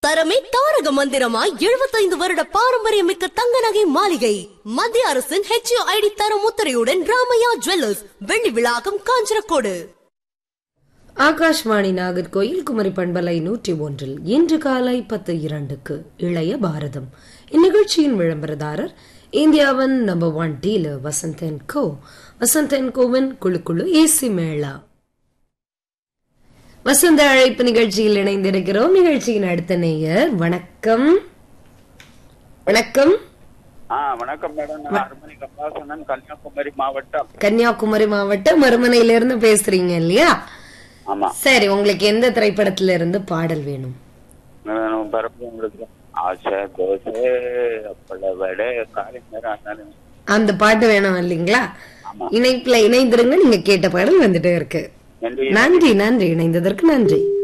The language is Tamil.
தரமே தாரக மந்திரமாய் எழுபத்தைந்து வருட பாரம்பரியமிக்க தங்க நகை மாளிகை மத்திய அரசின் ஹெச்ஓ ஐடி தரம் முத்திரையுடன் ராமையா ஜுவல்லர்ஸ் வெள்ளி விழாக்கம் காஞ்சனக்கோடு ஆகாஷ்வாணி நாகர்கோயில் குமரி பண்பலை நூற்றி ஒன்றில் இன்று காலை பத்து இரண்டுக்கு இளைய பாரதம் இந்நிகழ்ச்சியின் விளம்பரதாரர் இந்தியாவின் number one dealer Vasanthan co வசந்தன் கோவின் குழு குழு ஏசி மேளா வசந்த அழைப்பு நிகழ்ச்சியில் இணைந்திருக்கிறோம் நிகழ்ச்சியின் அடுத்த நேயர் வணக்கம் வணக்கம் ஆ வணக்கம் மேடம் நான் அருமணி கமலாசனன் கன்னியாகுமரி மாவட்டம் கன்னியாகுமரி மாவட்டம் மறுமனையிலிருந்து பேசுறீங்க இல்லையா ஆமா சரி உங்களுக்கு எந்த திரைப்படத்துல இருந்து பாடல் வேணும் நான் பிறப்பு உங்களுக்கு ஆசை தோசை அப்பள வடை காலை நேரம் அண்ணன் அந்த பாட்டு வேணும் இல்லைங்களா ஆமா. இணைப்புல இணைந்திருங்க நீங்க கேட்ட பாடல் வந்துட்டே இருக்கு நன்றி நன்றி நன்றி இணைந்ததற்கு நன்றி